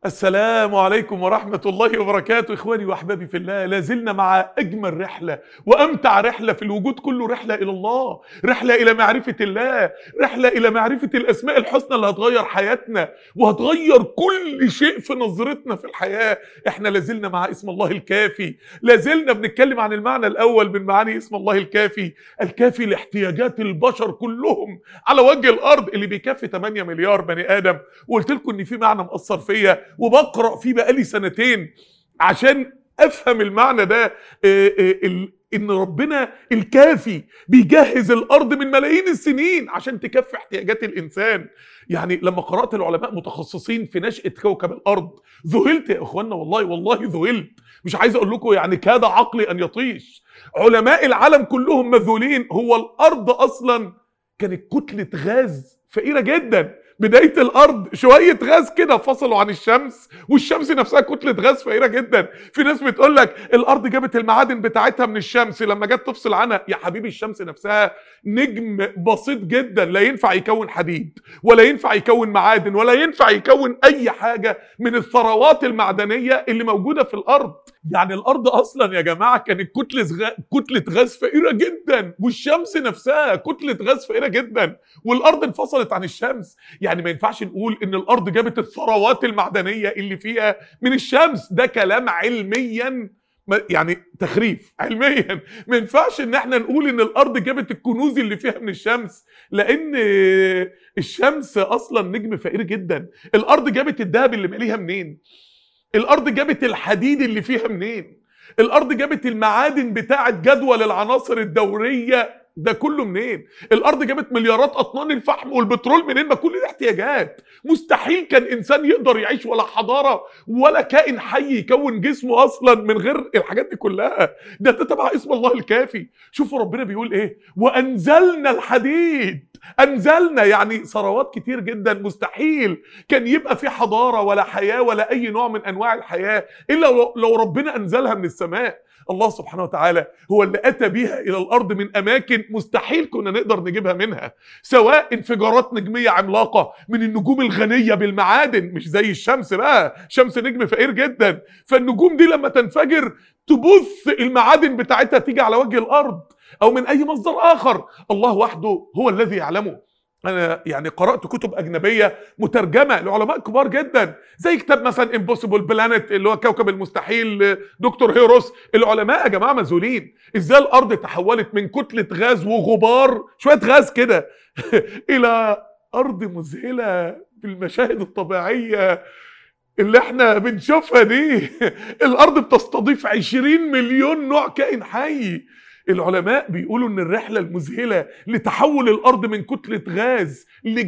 السلام عليكم ورحمة الله وبركاته إخواني وأحبابي في الله لازلنا مع أجمل رحلة وأمتع رحلة في الوجود كله رحلة إلى الله رحلة إلى معرفة الله رحلة إلى معرفة الأسماء الحسنى اللي هتغير حياتنا وهتغير كل شيء في نظرتنا في الحياة إحنا لازلنا مع اسم الله الكافي لازلنا بنتكلم عن المعنى الأول من معاني اسم الله الكافي الكافي لاحتياجات البشر كلهم على وجه الأرض اللي بيكفي 8 مليار بني آدم وقلت لكم إن في معنى مأثر فيا وبقرا فيه بقالي سنتين عشان افهم المعنى ده آه، آه، ال- ان ربنا الكافي بيجهز الارض من ملايين السنين عشان تكفي احتياجات الانسان يعني لما قرات العلماء متخصصين في نشاه كوكب الارض ذهلت يا اخوانا والله والله ذهلت مش عايز اقول لكم يعني كاد عقلي ان يطيش علماء العالم كلهم مذهولين هو الارض اصلا كانت كتله غاز فقيره جدا بدايه الارض شويه غاز كده فصلوا عن الشمس والشمس نفسها كتله غاز فقيره جدا في ناس بتقول لك الارض جابت المعادن بتاعتها من الشمس لما جت تفصل عنها يا حبيبي الشمس نفسها نجم بسيط جدا لا ينفع يكون حديد ولا ينفع يكون معادن ولا ينفع يكون اي حاجه من الثروات المعدنيه اللي موجوده في الارض يعني الارض اصلا يا جماعه كانت كتله غاز كتله غاز فقيره جدا والشمس نفسها كتله غاز فقيره جدا والارض انفصلت عن الشمس يعني ما ينفعش نقول ان الارض جابت الثروات المعدنيه اللي فيها من الشمس ده كلام علميا ما- يعني تخريف علميا ما ينفعش ان احنا نقول ان الارض جابت الكنوز اللي فيها من الشمس لان الشمس اصلا نجم فقير جدا الارض جابت الذهب اللي ماليها منين الارض جابت الحديد اللي فيها منين الارض جابت المعادن بتاعه جدول العناصر الدوريه ده كله منين الارض جابت مليارات اطنان الفحم والبترول منين ما كل دي احتياجات مستحيل كان انسان يقدر يعيش ولا حضاره ولا كائن حي يكون جسمه اصلا من غير الحاجات دي كلها ده ده تبع اسم الله الكافي شوفوا ربنا بيقول ايه وانزلنا الحديد انزلنا يعني ثروات كتير جدا مستحيل كان يبقى في حضاره ولا حياه ولا اي نوع من انواع الحياه الا لو- لو ربنا انزلها من السماء الله سبحانه وتعالى هو اللي اتى بيها الى الارض من اماكن مستحيل كنا نقدر نجيبها منها سواء انفجارات نجميه عملاقه من النجوم الغنيه بالمعادن مش زي الشمس بقى شمس نجم فقير جدا فالنجوم دي لما تنفجر تبث المعادن بتاعتها تيجي على وجه الارض او من اي مصدر اخر الله وحده هو الذي يعلمه انا يعني قرات كتب اجنبيه مترجمه لعلماء كبار جدا زي كتاب مثلا امبوسيبل بلانت اللي هو كوكب المستحيل دكتور هيروس العلماء يا جماعه مذهولين ازاي الارض تحولت من كتله غاز وغبار شويه غاز كده الى ارض مذهله بالمشاهد الطبيعيه اللي احنا بنشوفها دي الارض بتستضيف 20 مليون نوع كائن حي العلماء بيقولوا ان الرحله المذهله لتحول الارض من كتله غاز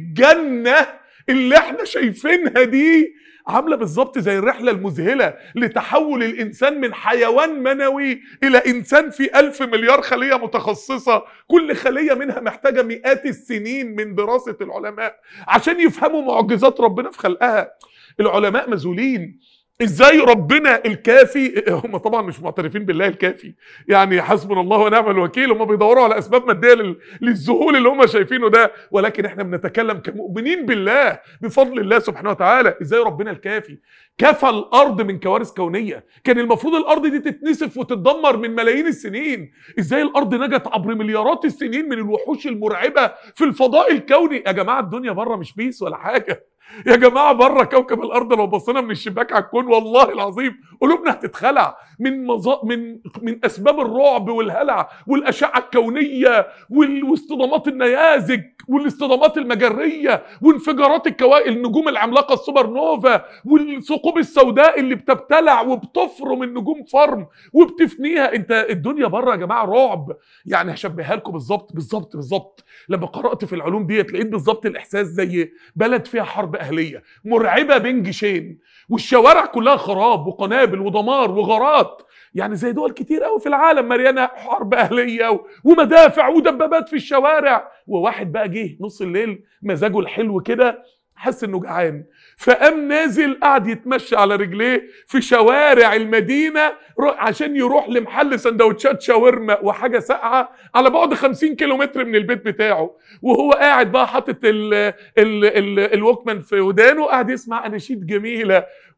للجنه اللي احنا شايفينها دي عامله بالظبط زي الرحله المذهله لتحول الانسان من حيوان منوي الى انسان في ألف مليار خليه متخصصه كل خليه منها محتاجه مئات السنين من دراسه العلماء عشان يفهموا معجزات ربنا في خلقها العلماء مذهولين ازاي ربنا الكافي هم طبعا مش معترفين بالله الكافي يعني حسبنا الله ونعم الوكيل هم بيدوروا على اسباب ماديه لل- للذهول اللي هم شايفينه ده ولكن احنا بنتكلم كمؤمنين بالله بفضل الله سبحانه وتعالى ازاي ربنا الكافي كفى الارض من كوارث كونيه كان المفروض الارض دي تتنسف وتتدمر من ملايين السنين ازاي الارض نجت عبر مليارات السنين من الوحوش المرعبه في الفضاء الكوني يا جماعه الدنيا بره مش بيس ولا حاجه يا جماعه بره كوكب الارض لو بصينا من الشباك على الكون والله العظيم قلوبنا هتتخلع من مظا... من من اسباب الرعب والهلع والاشعه الكونيه وال... واصطدامات النيازك والاصطدامات المجريه وانفجارات الكوائن النجوم العملاقه السوبر نوفا والثقوب السوداء اللي بتبتلع وبتفرم النجوم فرم وبتفنيها انت الدنيا بره يا جماعه رعب يعني هشبهها لكم بالظبط بالظبط بالظبط لما قرات في العلوم ديت لقيت بالظبط الاحساس زي بلد فيها حرب اهليه مرعبه بين جيشين والشوارع كلها خراب وقنابل ودمار وغارات يعني زي دول كتير قوي في العالم مليانه حرب اهليه و- ومدافع ودبابات في الشوارع وواحد بقى جه نص الليل مزاجه الحلو كده حس انه جعان فقام نازل قعد يتمشى على رجليه في شوارع المدينه رو- عشان يروح لمحل سندوتشات شاورما وحاجه ساقعه على بعد 50 كيلومتر من البيت بتاعه وهو قاعد بقى حاطط ال ال ال الوكمان في ودانه قاعد يسمع اناشيد جميله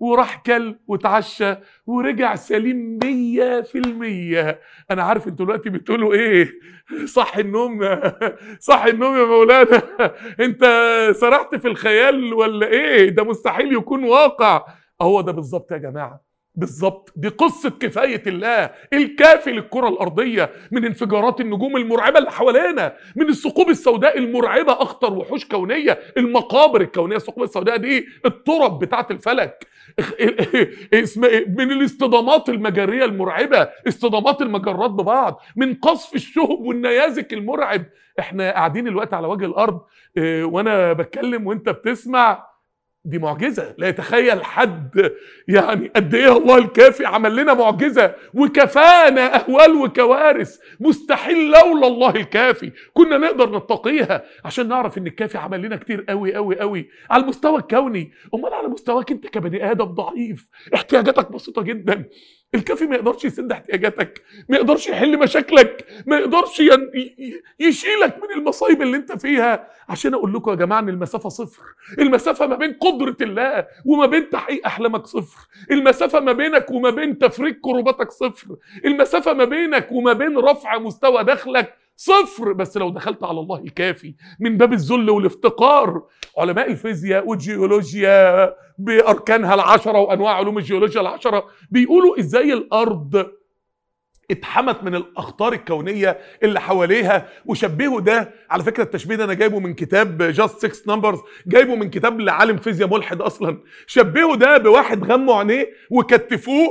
وراح كل وتعشى ورجع سليم مية في المية أنا عارف انتوا دلوقتي بتقولوا إيه صح النوم صح النوم يا مولانا انت سرحت في الخيال ولا ايه ده مستحيل يكون واقع هو ده بالظبط يا جماعه بالظبط دي قصة كفاية الله الكافي للكرة الأرضية من انفجارات النجوم المرعبة اللي حوالينا من الثقوب السوداء المرعبة أخطر وحوش كونية المقابر الكونية الثقوب السوداء دي الترب بتاعة الفلك اسمها إيه؟ من الاصطدامات المجرية المرعبة اصطدامات المجرات ببعض من قصف الشهب والنيازك المرعب احنا قاعدين الوقت على وجه الأرض اه، وانا بتكلم وانت بتسمع دي معجزة لا يتخيل حد يعني قد ايه الله الكافي عمل لنا معجزة وكفانا اهوال وكوارث مستحيل لولا الله الكافي كنا نقدر نتقيها عشان نعرف ان الكافي عمل لنا كتير قوي قوي قوي على المستوى الكوني امال على مستواك انت كبني ادم ضعيف احتياجاتك بسيطة جدا الكافي ما يقدرش يسد احتياجاتك ما يقدرش يحل مشاكلك ما يقدرش ين... ي- يشيلك من المصايب اللي انت فيها عشان اقول لكم يا جماعه ان المسافه صفر المسافه ما بين قدره الله وما بين تحقيق احلامك صفر المسافه ما بينك وما بين تفريج كرباتك صفر المسافه ما بينك وما بين رفع مستوى دخلك صفر بس لو دخلت على الله الكافي من باب الذل والافتقار علماء الفيزياء والجيولوجيا باركانها العشره وانواع علوم الجيولوجيا العشره بيقولوا ازاي الارض اتحمت من الاخطار الكونيه اللي حواليها وشبهوا ده على فكره التشبيه ده انا جايبه من كتاب جاست 6 نمبرز جايبه من كتاب لعالم فيزياء ملحد اصلا شبهوا ده بواحد غموا عينيه وكتفوه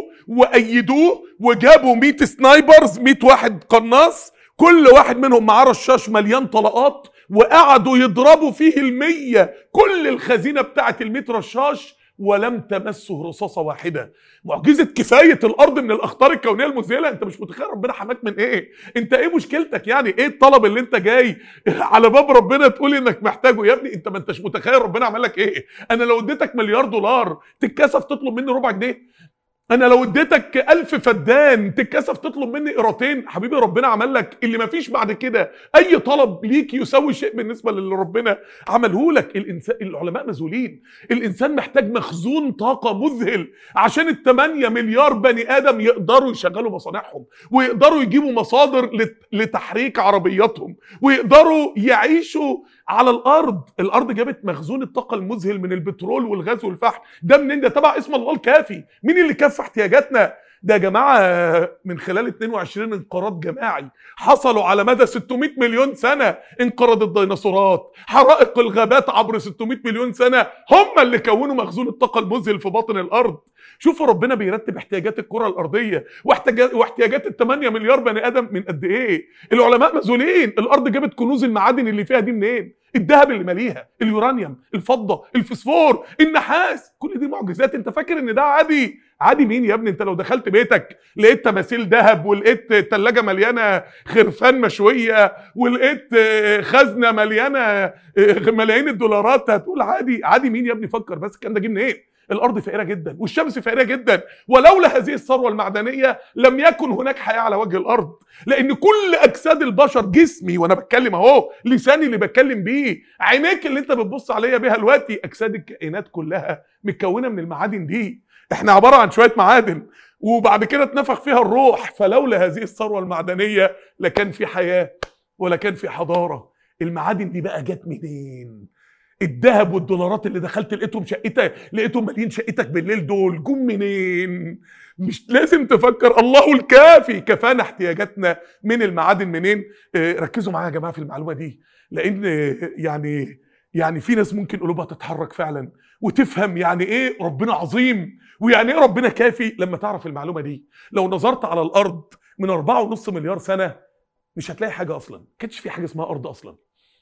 وايدوه وجابوا 100 سنايبرز 100 واحد قناص كل واحد منهم معاه رشاش مليان طلقات وقعدوا يضربوا فيه المية كل الخزينة بتاعت الميت رشاش ولم تمسه رصاصة واحدة معجزة كفاية الأرض من الأخطار الكونية المذهلة أنت مش متخيل ربنا حماك من إيه أنت إيه مشكلتك يعني إيه الطلب اللي أنت جاي على باب ربنا تقول إنك محتاجه يا ابني أنت ما أنتش متخيل ربنا عمل لك إيه أنا لو اديتك مليار دولار تتكسف تطلب مني ربع جنيه انا لو اديتك ألف فدان تتكسف تطلب مني قيرتين حبيبي ربنا عمل لك اللي ما فيش بعد كده اي طلب ليك يساوي شيء بالنسبه للي ربنا عمله لك الانسان العلماء مذهولين الانسان محتاج مخزون طاقه مذهل عشان الثمانية مليار بني ادم يقدروا يشغلوا مصانعهم ويقدروا يجيبوا مصادر لت- لتحريك عربياتهم ويقدروا يعيشوا على الارض الارض جابت مخزون الطاقه المذهل من البترول والغاز والفحم ده منين ده تبع اسم الله الكافي مين اللي كفى احتياجاتنا ده يا جماعه من خلال 22 انقراض جماعي حصلوا على مدى 600 مليون سنه انقرض الديناصورات حرائق الغابات عبر 600 مليون سنه هم اللي كونوا مخزون الطاقه المذهل في باطن الارض شوفوا ربنا بيرتب احتياجات الكره الارضيه واحتياجات واحتياجات ال 8 مليار بني ادم من قد ايه العلماء مذهولين الارض جابت كنوز المعادن اللي فيها دي منين الذهب اللي ماليها اليورانيوم الفضه الفسفور النحاس كل دي معجزات انت فاكر ان ده عادي عادي مين يا ابني انت لو دخلت بيتك لقيت تماثيل ذهب ولقيت ثلاجه مليانه خرفان مشويه ولقيت آه، خزنه مليانه آه، ملايين الدولارات هتقول عادي عادي مين يا ابني فكر بس الكلام ده جه منين الارض فقيره جدا والشمس فقيره جدا ولولا هذه الثروه المعدنيه لم يكن هناك حياه على وجه الارض لان كل اجساد البشر جسمي وانا بتكلم اهو لساني اللي بتكلم بيه عينيك اللي انت بتبص عليا بيها دلوقتي اجساد الكائنات كلها متكونه من المعادن دي احنا عباره عن شويه معادن وبعد كده اتنفخ فيها الروح فلولا هذه الثروه المعدنيه لكان في حياه ولا كان في حضاره المعادن دي بقى جت منين الذهب والدولارات اللي دخلت لقيتهم شقتك لقيتهم مالين شقتك بالليل دول جم منين مش لازم تفكر الله الكافي كفانا احتياجاتنا من المعادن منين آه، ركزوا معايا يا جماعه في المعلومه دي لان آه، يعني يعني في ناس ممكن قلوبها تتحرك فعلا وتفهم يعني ايه ربنا عظيم ويعني ايه ربنا كافي لما تعرف المعلومه دي لو نظرت على الارض من أربعة ونص مليار سنه مش هتلاقي حاجه اصلا ما كانش في حاجه اسمها ارض اصلا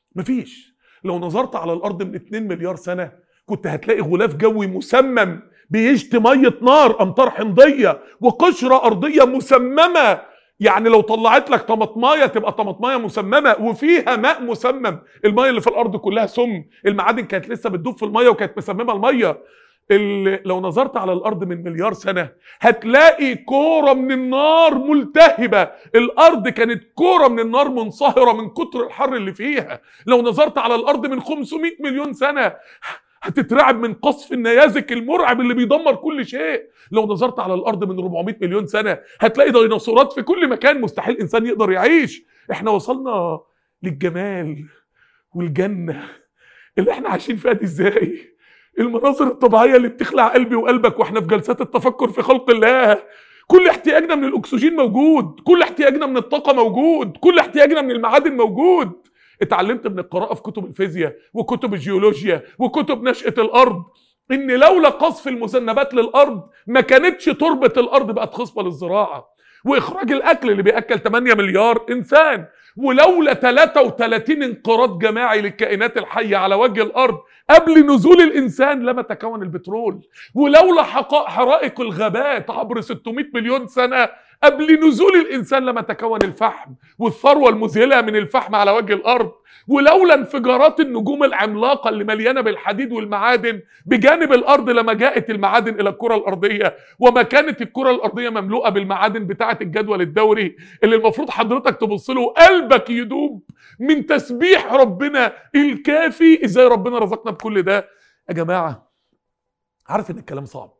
مفيش لو نظرت على الارض من 2 مليار سنه كنت هتلاقي غلاف جوي مسمم بيشتي ميه نار امطار حمضيه وقشره ارضيه مسممه يعني لو طلعت لك طماطمايه تبقى طماطمايه مسممه وفيها ماء مسمم الميه اللي في الارض كلها سم المعادن كانت لسه بتدوب في الميه وكانت مسممه الميه ال- لو نظرت على الارض من مليار سنه هتلاقي كوره من النار ملتهبه الارض كانت كوره من النار منصهره من كتر الحر اللي فيها لو نظرت على الارض من 500 مليون سنه هتترعب من قصف النيازك المرعب اللي بيدمر كل شيء لو نظرت على الارض من 400 مليون سنه هتلاقي ديناصورات في كل مكان مستحيل انسان يقدر يعيش احنا وصلنا للجمال والجنه اللي احنا عايشين فيها دي ازاي المناظر الطبيعيه اللي بتخلع قلبي وقلبك واحنا في جلسات التفكر في خلق الله كل احتياجنا من الاكسجين موجود كل احتياجنا من الطاقه موجود كل احتياجنا من المعادن موجود اتعلمت من القراءه في كتب الفيزياء وكتب الجيولوجيا وكتب نشاه الارض ان لولا قصف المذنبات للارض ما كانتش تربه الارض بقت خصبه للزراعه واخراج الاكل اللي بياكل 8 مليار انسان ولولا 33 انقراض جماعي للكائنات الحيه على وجه الارض قبل نزول الانسان لما تكون البترول ولولا حقا- حرائق الغابات عبر 600 مليون سنه قبل نزول الانسان لما تكون الفحم والثروه المذهله من الفحم على وجه الارض ولولا انفجارات النجوم العملاقه اللي مليانه بالحديد والمعادن بجانب الارض لما جاءت المعادن الى الكره الارضيه وما كانت الكره الارضيه مملوءه بالمعادن بتاعه الجدول الدوري اللي المفروض حضرتك تبص له قلبك يدوب من تسبيح ربنا الكافي ازاي ربنا رزقنا بكل ده يا جماعه عارف ان الكلام صعب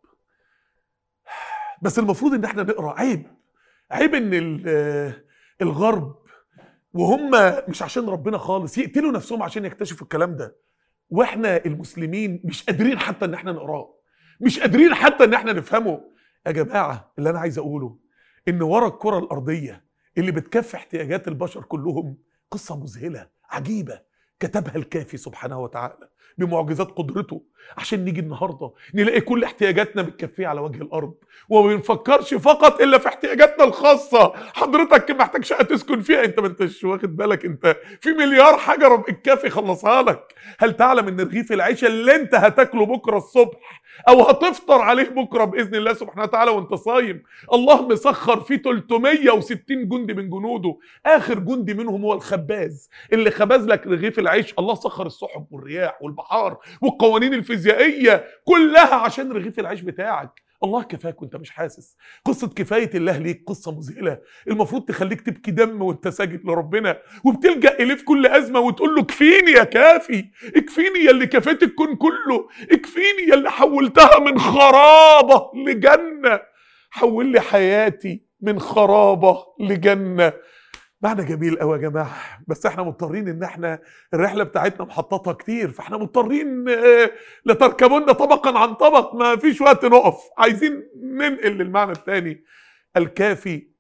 بس المفروض ان احنا نقرا عيب عيب ان ال- الغرب وهم مش عشان ربنا خالص يقتلوا نفسهم عشان يكتشفوا الكلام ده واحنا المسلمين مش قادرين حتى ان احنا نقراه مش قادرين حتى ان احنا نفهمه يا جماعه اللي انا عايز اقوله ان ورا الكره الارضيه اللي بتكفي احتياجات البشر كلهم قصه مذهله عجيبه كتبها الكافي سبحانه وتعالى بمعجزات قدرته عشان نيجي النهارده نلاقي كل احتياجاتنا متكفيه على وجه الارض وما بنفكرش فقط الا في احتياجاتنا الخاصه حضرتك محتاج شقه تسكن فيها انت ما انتش واخد بالك انت في مليار حاجه رب الكافي خلصها لك هل تعلم ان رغيف العيش اللي انت هتاكله بكره الصبح او هتفطر عليه بكره باذن الله سبحانه وتعالى وانت صايم الله مسخر فيه 360 جندي من جنوده اخر جندي منهم هو الخباز اللي خبز لك رغيف العيش الله سخر السحب والرياح والبحار والقوانين الفيزيائيه كلها عشان رغيف العيش بتاعك الله كفاك وانت مش حاسس قصة كفاية الله ليك قصة مذهلة المفروض تخليك تبكي دم وانت ساجد لربنا وبتلجأ إليه في كل أزمة وتقول له اكفيني يا كافي اكفيني يا اللي كفيت الكون كله اكفيني يا اللي حولتها من خرابة لجنة حول لي حياتي من خرابة لجنة معنى جميل قوي يا جماعه بس احنا مضطرين ان احنا الرحله بتاعتنا محططها كتير فاحنا مضطرين آه، لتركبن طبقا عن طبق ما فيش وقت نقف عايزين ننقل للمعنى الثاني الكافي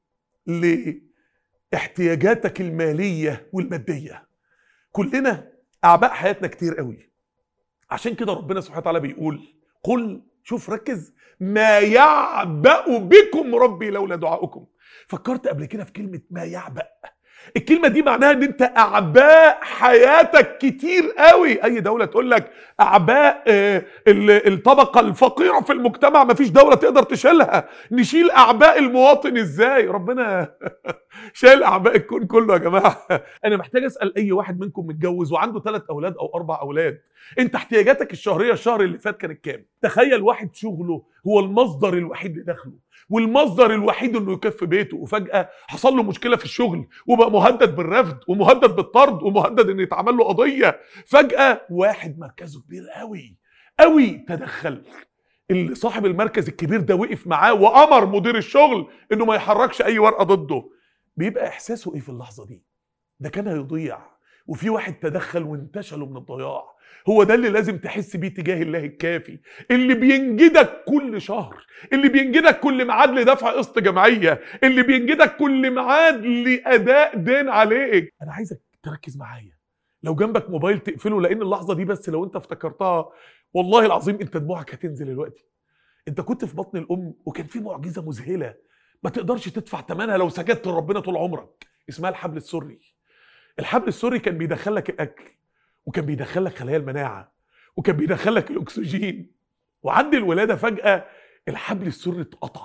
لاحتياجاتك الماليه والماديه كلنا اعباء حياتنا كتير قوي عشان كده ربنا سبحانه وتعالى بيقول قل شوف ركز ما يعبأ بكم ربي لولا دعاؤكم فكرت قبل كده في كلمة ما يعبأ الكلمة دي معناها ان انت اعباء حياتك كتير قوي اي دولة تقول لك اعباء آه، ال- الطبقة الفقيرة في المجتمع مفيش دولة تقدر تشيلها نشيل اعباء المواطن ازاي ربنا شايل اعباء الكون كله يا جماعة انا محتاج اسأل اي واحد منكم متجوز وعنده ثلاث اولاد او اربع اولاد انت احتياجاتك الشهرية الشهر اللي فات كانت كام تخيل واحد شغله هو المصدر الوحيد لدخله والمصدر الوحيد انه يكفي بيته وفجاه حصل له مشكله في الشغل وبقى مهدد بالرفض ومهدد بالطرد ومهدد ان يتعمل له قضيه فجاه واحد مركزه كبير قوي قوي تدخل اللي صاحب المركز الكبير ده وقف معاه وامر مدير الشغل انه ما يحركش اي ورقه ضده بيبقى احساسه ايه في اللحظه دي ده كان هيضيع وفي واحد تدخل وانتشله من الضياع هو ده اللي لازم تحس بيه تجاه الله الكافي اللي بينجدك كل شهر اللي بينجدك كل ميعاد لدفع قسط جمعيه اللي بينجدك كل ميعاد لاداء دين عليك انا عايزك تركز معايا لو جنبك موبايل تقفله لان اللحظه دي بس لو انت افتكرتها والله العظيم انت دموعك هتنزل دلوقتي انت كنت في بطن الام وكان في معجزه مذهله ما تقدرش تدفع ثمنها لو سجدت لربنا طول عمرك اسمها الحبل السري الحبل السري كان بيدخلك الاكل وكان بيدخلك خلايا المناعه وكان بيدخلك الاكسجين وعند الولاده فجاه الحبل السري اتقطع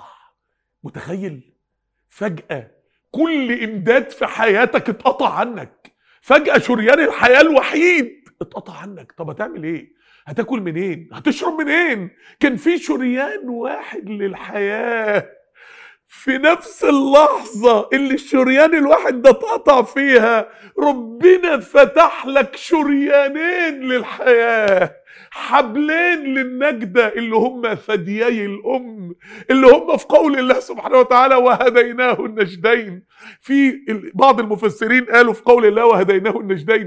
متخيل فجاه كل امداد في حياتك اتقطع عنك فجاه شريان الحياه الوحيد اتقطع عنك طب هتعمل ايه هتاكل منين هتشرب منين كان في شريان واحد للحياه في نفس اللحظة اللي الشريان الواحد ده اتقطع فيها ربنا فتح لك شريانين للحياة حبلين للنجدة اللي هم ثديي الأم اللي هم في قول الله سبحانه وتعالى وهديناه النجدين في ال- بعض المفسرين قالوا في قول الله وهديناه النجدين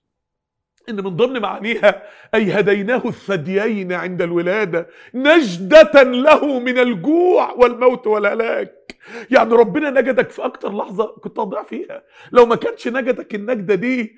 ان من ضمن معانيها اي هديناه الثديين عند الولاده نجده له من الجوع والموت والهلاك يعني ربنا نجدك في اكتر لحظه كنت هتضيع فيها لو ما كانش نجدك النجده دي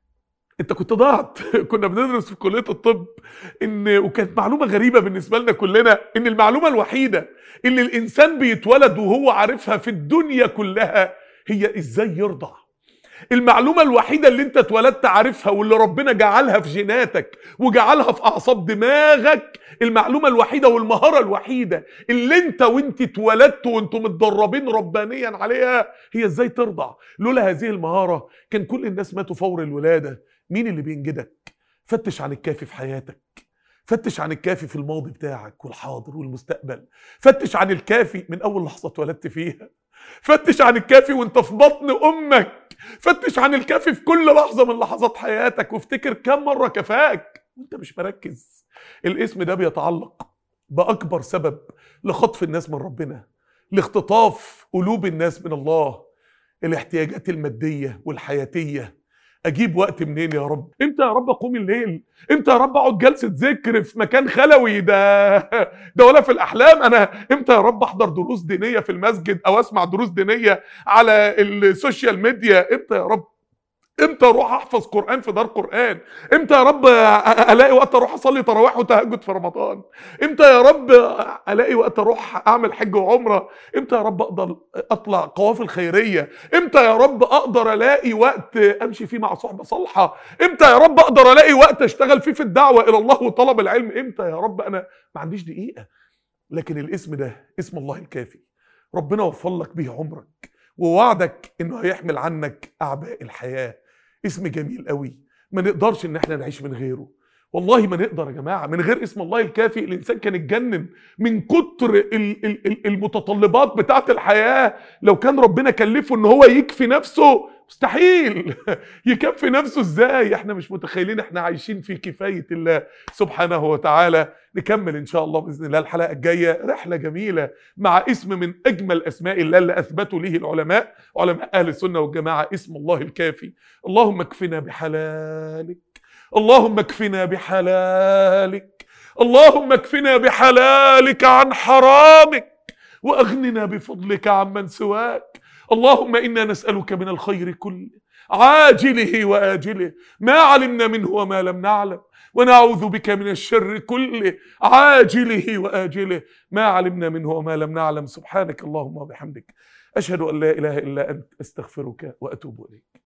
انت كنت ضاعت كنا بندرس في كليه الطب ان وكانت معلومه غريبه بالنسبه لنا كلنا ان المعلومه الوحيده اللي الانسان بيتولد وهو عارفها في الدنيا كلها هي ازاي يرضع المعلومة الوحيدة اللي انت اتولدت عارفها واللي ربنا جعلها في جيناتك وجعلها في اعصاب دماغك المعلومة الوحيدة والمهارة الوحيدة اللي انت وانت اتولدت وانتم متدربين ربانيا عليها هي ازاي ترضع لولا هذه المهارة كان كل الناس ماتوا فور الولادة مين اللي بينجدك فتش عن الكافي في حياتك فتش عن الكافي في الماضي بتاعك والحاضر والمستقبل فتش عن الكافي من اول لحظة اتولدت فيها فتش عن الكافي وانت في بطن امك فتش عن الكافي في كل لحظه من لحظات حياتك وافتكر كم مره كفاك وانت مش مركز الاسم ده بيتعلق باكبر سبب لخطف الناس من ربنا لاختطاف قلوب الناس من الله الاحتياجات الماديه والحياتيه اجيب وقت منين يا رب امتى يا رب اقوم الليل امتى يا رب اقعد جلسه ذكر في مكان خلوي ده ده ولا في الاحلام انا امتى يا رب احضر دروس دينيه في المسجد او اسمع دروس دينيه على السوشيال ميديا امتى يا رب امتى اروح احفظ قران في دار قران امتى يا رب الاقي وقت اروح اصلي تراويح وتهجد في رمضان امتى يا رب الاقي وقت اروح اعمل حج وعمره امتى يا رب اقدر اطلع قوافل خيريه امتى يا رب اقدر الاقي وقت امشي فيه مع صحبه صالحه امتى يا رب اقدر الاقي وقت اشتغل فيه في الدعوه الى الله وطلب العلم امتى يا رب انا ما عنديش دقيقه لكن الاسم ده اسم الله الكافي ربنا وفر لك به عمرك ووعدك انه هيحمل عنك اعباء الحياه اسم جميل قوي ما نقدرش ان احنا نعيش من غيره والله ما نقدر يا جماعه من غير اسم الله الكافي الانسان كان اتجنن من كتر ال- ال- ال- المتطلبات بتاعه الحياه لو كان ربنا كلفه ان هو يكفي نفسه مستحيل يكفي نفسه ازاي احنا مش متخيلين احنا عايشين في كفايه الله سبحانه وتعالى نكمل ان شاء الله باذن الله الحلقه الجايه رحله جميله مع اسم من اجمل اسماء الله اللي اثبتوا له العلماء علماء اهل السنه والجماعه اسم الله الكافي اللهم اكفنا بحلالك اللهم اكفنا بحلالك اللهم اكفنا بحلالك عن حرامك واغننا بفضلك عمن سواك اللهم انا نسالك من الخير كله عاجله واجله ما علمنا منه وما لم نعلم ونعوذ بك من الشر كله عاجله واجله ما علمنا منه وما لم نعلم سبحانك اللهم وبحمدك اشهد ان لا اله الا انت استغفرك واتوب اليك